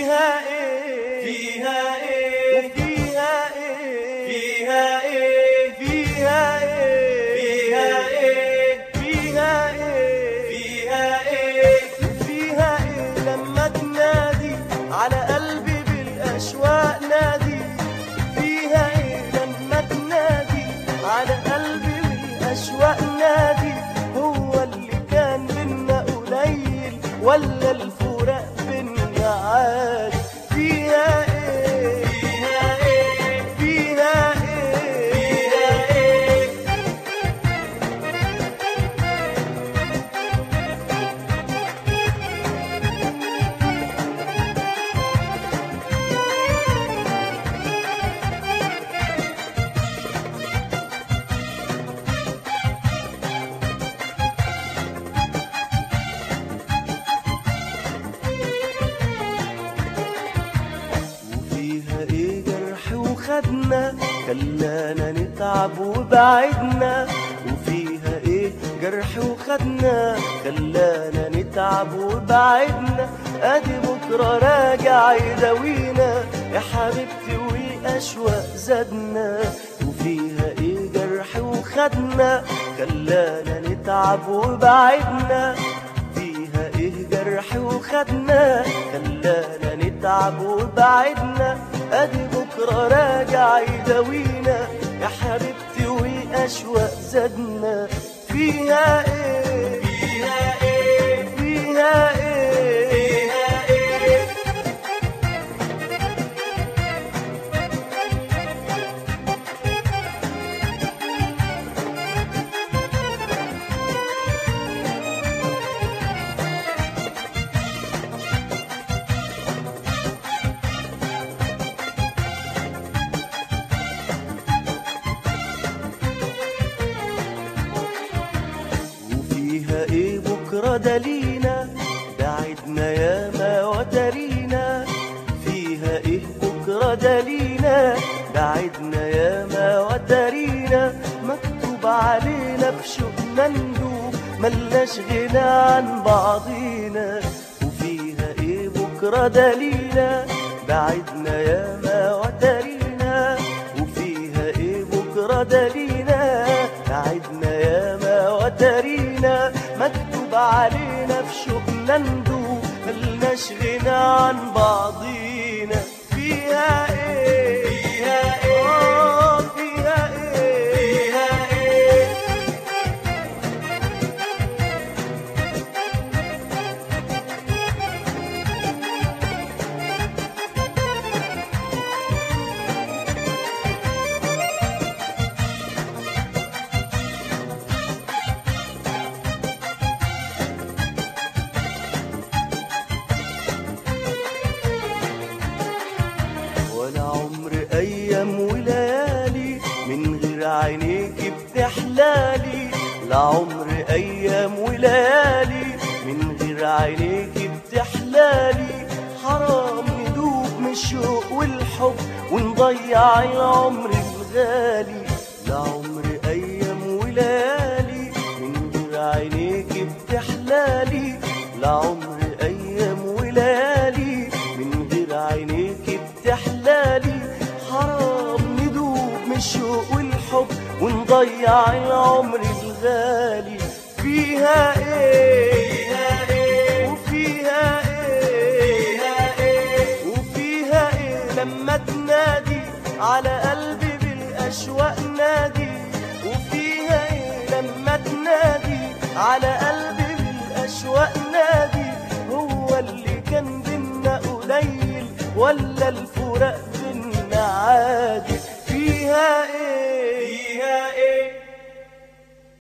فيها ايه فيها ايه وفيها ايه فيها ايه فيها ايه فيها ايه فيها ايه فيها ايه فيها ايه لما تنادي على قلبي بالاشواق نادي فيها ايه لما تنادي على قلبي بالاشواق نادي هو اللي كان بينا قليل ولا الفراق بينا عادي فيها ايه فيها ايه فيها ايه فيها ايه وفيها ايه جرح وخدنا خلانا نتعب وبعدنا وفيها ايه جرح وخدنا خلانا نتعب وبعدنا ادي بكره راجع يداوينا يا حبيبتي والاشواق زادنا وفيها ايه جرح وخدنا خلانا نتعب وبعدنا فيها ايه جرح وخدنا خلانا نتعب وبعدنا ادي بكره راجع يداوينا يا حبيبتي والاشواق زادنا فيها ايه فيها ايه فيها ايه فيها ايه وفيها ايه بكرة دلينا بعدنا ياما ودارينا فيها ايه بكرة دلينا بعدنا ياما ودارينا مكتوب علينا بشوقنا ندوب ملناش غنى عن بعضينا وفيها ايه بكرة دلينا بعدنا ياما ودارينا وفيها ايه بكرة دلينا بعدنا ياما ودارينا مكتوب علينا في شوقنا ندوب ملناش غنى عن بعضينا فيها ايه فيها ايه آه، فيها ايه فيها ايه ولا عمر ايام وليالي من غير عينيك بتحلالي لا عمر ايام وليالي من غير عينيك بتحلالي حرام ندوب من الشوق والحب ونضيع العمر الغالي لا عمر ايام وليالي من غير عينيك بتحلالي لا عمر ايام وليالي من غير عينيك بتحلالي حرام ندوب من الشوق والحب ونضيع العمر الغالي فيها ايه فيها ايه وفيها ايه فيها ايه وفيها ايه لما تنادي على قلبي بالاشواق نادي وفيها ايه لما تنادي على قلبي بالاشواق نادي هو اللي كان بينا قليل ولا الفراق بينا عادي فيها